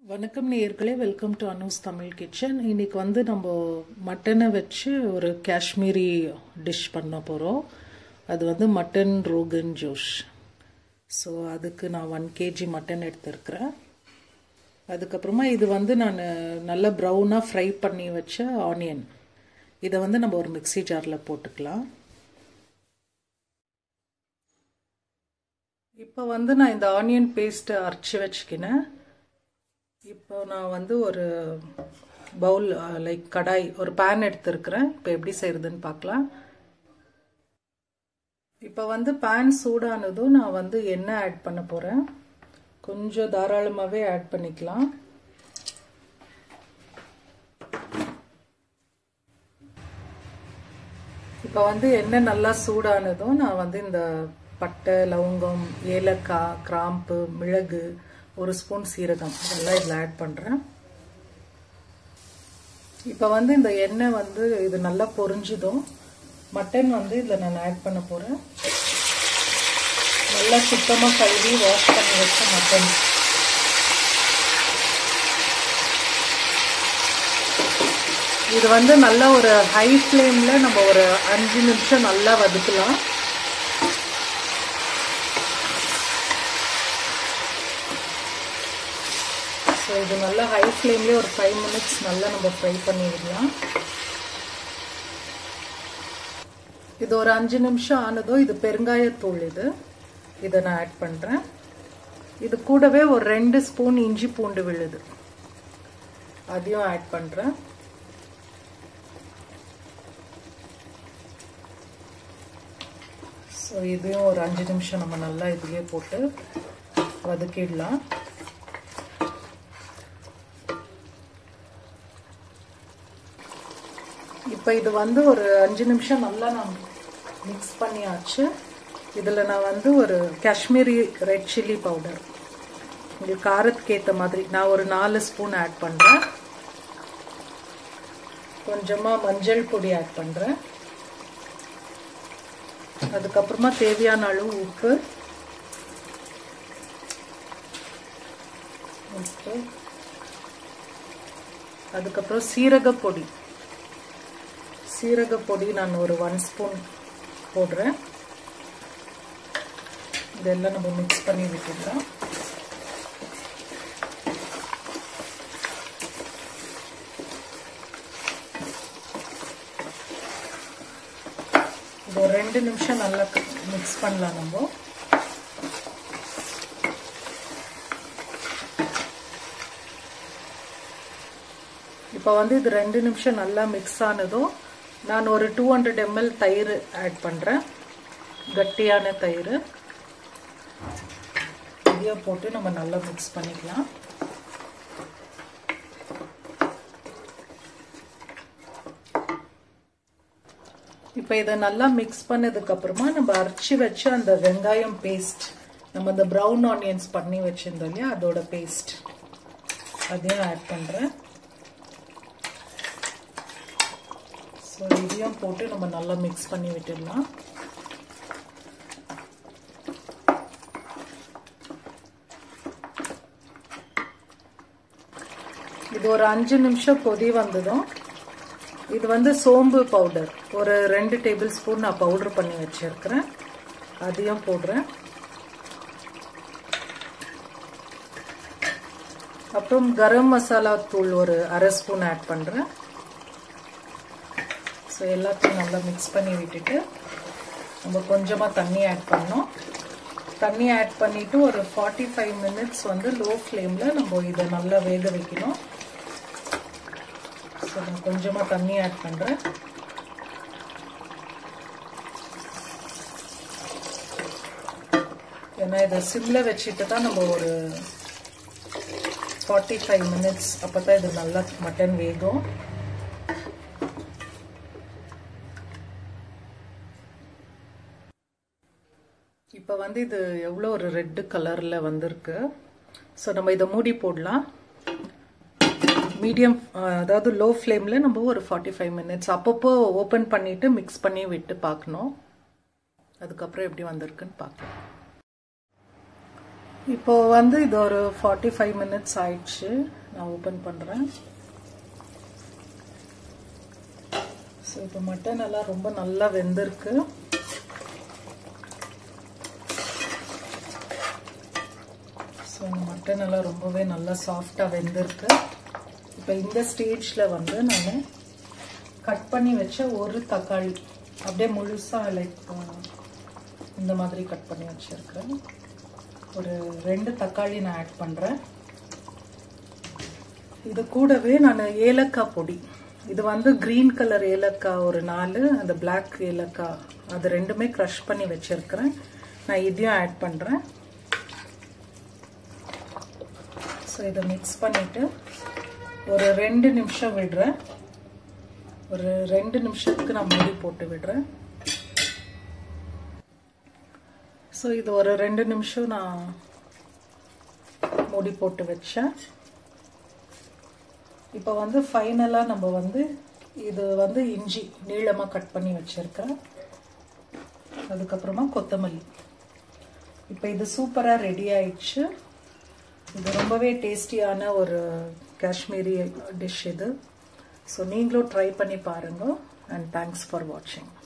வணக்கம் நேயர்களே welcome to Anu's Tamil kitchen இன்னைக்கு வந்து நம்ம மட்டனை வச்சு ஒரு காஷ்மீரி டிஷ் பண்ண போகிறோம் அது வந்து மட்டன் ரோகன் ஜோஷ் ஸோ அதுக்கு நான் ஒன் கேஜி மட்டன் எடுத்திருக்கிறேன் அதுக்கப்புறமா இது வந்து நான் நல்லா ப்ரௌனாக ஃப்ரை பண்ணி வச்ச ஆனியன் இதை வந்து நம்ம ஒரு மிக்சி ஜாரில் போட்டுக்கலாம் இப்போ வந்து நான் இந்த ஆனியன் பேஸ்ட்டை அரைச்சி வச்சுக்கினேன் இப்போ நான் வந்து ஒரு பவுல் லைக் கடாய் ஒரு பேன் எடுத்துருக்கிறேன் இப்போ எப்படி செய்யறதுன்னு பார்க்கலாம் இப்போ வந்து பேன் சூடானதும் நான் வந்து எண்ணெய் ஆட் பண்ண போகிறேன் கொஞ்சம் தாராளமாகவே ஆட் பண்ணிக்கலாம் இப்போ வந்து எண்ணெய் நல்லா சூடானதும் நான் வந்து இந்த பட்டை லவங்கம் ஏலக்காய் கிராம்பு மிளகு ஒரு ஸ்பூன் சீரகம் இதெல்லாம் இதில் ஆட் பண்ணுறேன் இப்போ வந்து இந்த எண்ணெய் வந்து இது நல்லா பொரிஞ்சுதும் மட்டன் வந்து இதில் நான் ஆட் பண்ண போகிறேன் நல்லா சுத்தமாக கழுவி வாஷ் பண்ணி வச்ச மட்டன் இது வந்து நல்லா ஒரு ஹை ஃப்ளேமில் நம்ம ஒரு அஞ்சு நிமிஷம் நல்லா வதக்கலாம் ஸோ இது நல்லா ஹை ஃப்ளேம்லேயே ஒரு ஃபைவ் மினிட்ஸ் நல்லா நம்ம ஃப்ரை பண்ணி விடலாம் இது ஒரு அஞ்சு நிமிஷம் ஆனதோ இது பெருங்காயத்தூள் இது இதை நான் ஆட் பண்ணுறேன் இது கூடவே ஒரு ரெண்டு ஸ்பூன் இஞ்சி பூண்டு விழுது அதையும் ஆட் பண்ணுறேன் ஸோ இதையும் ஒரு அஞ்சு நிமிஷம் நம்ம நல்லா இதுலேயே போட்டு வதக்கிடலாம் இப்போ இது வந்து ஒரு அஞ்சு நிமிஷம் நல்லா நான் மிக்ஸ் பண்ணியாச்சு இதில் நான் வந்து ஒரு காஷ்மீரி ரெட் சில்லி பவுடர் இது காரத்துக்கு ஏற்ற மாதிரி நான் ஒரு நாலு ஸ்பூன் ஆட் பண்ணுறேன் கொஞ்சமாக மஞ்சள் பொடி ஆட் பண்ணுறேன் அதுக்கப்புறமா தேவையான அளவு உப்பு உப்பு அதுக்கப்புறம் சீரக பொடி சீரக பொடி நான் ஒரு ஒன் ஸ்பூன் போடுறேன் இதெல்லாம் நம்ம மிக்ஸ் பண்ணி விட்டுடலாம் இது ஒரு ரெண்டு நிமிஷம் நல்லா மிக்ஸ் பண்ணலாம் நம்ம இப்போ வந்து இது ரெண்டு நிமிஷம் நல்லா மிக்ஸ் ஆனதும் நான் ஒரு டூ ஹண்ட்ரட் எம்எல் தயிர் ஆட் பண்ணுறேன் கட்டியான தயிர் இதையும் போட்டு நம்ம நல்லா மிக்ஸ் பண்ணிக்கலாம் இப்போ இதை நல்லா மிக்ஸ் பண்ணதுக்கப்புறமா நம்ம அரைச்சி வச்சு அந்த வெங்காயம் பேஸ்ட் நம்ம இந்த ப்ரௌன் ஆனியன்ஸ் பண்ணி வச்சிருந்தோம் இல்லையா அதோட பேஸ்ட் அதையும் ஆட் பண்ணுறேன் ஸோ இதையும் போட்டு நம்ம நல்லா மிக்ஸ் பண்ணி விட்டுடலாம் இது ஒரு அஞ்சு நிமிஷம் கொதி வந்ததும் இது வந்து சோம்பு பவுடர் ஒரு ரெண்டு டேபிள் ஸ்பூன் நான் பவுடர் பண்ணி வச்சிருக்கிறேன் அதையும் போடுறேன் அப்புறம் கரம் மசாலா தூள் ஒரு அரை ஸ்பூன் ஆட் பண்ணுறேன் ஸோ எல்லாத்தையும் நல்லா மிக்ஸ் பண்ணி விட்டுட்டு நம்ம கொஞ்சமாக தண்ணி ஆட் பண்ணோம் தண்ணி ஆட் பண்ணிவிட்டு ஒரு ஃபார்ட்டி ஃபைவ் மினிட்ஸ் வந்து லோ ஃப்ளேமில் நம்ம இதை நல்லா வேக வைக்கணும் ஸோ நான் கொஞ்சமாக தண்ணி ஆட் பண்ணுறேன் ஏன்னா இதை சிம்மில் வச்சுட்டு தான் நம்ம ஒரு ஃபார்ட்டி ஃபைவ் மினிட்ஸ் அப்போ தான் இது நல்லா மட்டன் வேகும் இப்போ வந்து இது எவ்வளோ ஒரு ரெட்டு கலரில் வந்திருக்கு ஸோ நம்ம இதை மூடி போடலாம் மீடியம் அதாவது லோ ஃப்ளேமில் நம்ம ஒரு ஃபார்ட்டி ஃபைவ் மினிட்ஸ் அப்பப்போ ஓப்பன் பண்ணிவிட்டு மிக்ஸ் பண்ணி விட்டு பார்க்கணும் அதுக்கப்புறம் எப்படி வந்திருக்குன்னு பார்க்கலாம் இப்போ வந்து இது ஒரு ஃபார்ட்டி ஃபைவ் மினிட்ஸ் ஆயிடுச்சு நான் ஓப்பன் பண்ணுறேன் ஸோ இப்போ மட்டன் எல்லாம் ரொம்ப நல்லா வெந்திருக்கு ஸோ இந்த மட்டன் எல்லாம் ரொம்பவே நல்லா சாஃப்டாக வெந்திருக்கு இப்போ இந்த ஸ்டேஜில் வந்து நான் கட் பண்ணி வச்ச ஒரு தக்காளி அப்படியே முழுசாக லைக் இந்த மாதிரி கட் பண்ணி வச்சுருக்கிறேன் ஒரு ரெண்டு தக்காளி நான் ஆட் பண்ணுறேன் இது கூடவே நான் ஏலக்காய் பொடி இது வந்து க்ரீன் கலர் ஏலக்காய் ஒரு நாலு அந்த பிளாக் ஏலக்காய் அது ரெண்டுமே க்ரஷ் பண்ணி வச்சுருக்கிறேன் நான் இதையும் ஆட் பண்ணுறேன் ஸோ இதை மிக்ஸ் பண்ணிவிட்டு ஒரு ரெண்டு நிமிஷம் விடுறேன் ஒரு ரெண்டு நிமிஷத்துக்கு நான் மூடி போட்டு விடுறேன் ஸோ இது ஒரு ரெண்டு நிமிஷம் நான் மூடி போட்டு வச்சேன் இப்போ வந்து ஃபைனலாக நம்ம வந்து இது வந்து இஞ்சி நீளமாக கட் பண்ணி வச்சுருக்கேன் அதுக்கப்புறமா கொத்தமல்லி இப்போ இது சூப்பராக ரெடி ஆயிடுச்சு இது ரொம்பவே டேஸ்டியான ஒரு காஷ்மீரி டிஷ் இது ஸோ நீங்களும் ட்ரை பண்ணி பாருங்க அண்ட் தேங்க்ஸ் ஃபார் வாட்சிங்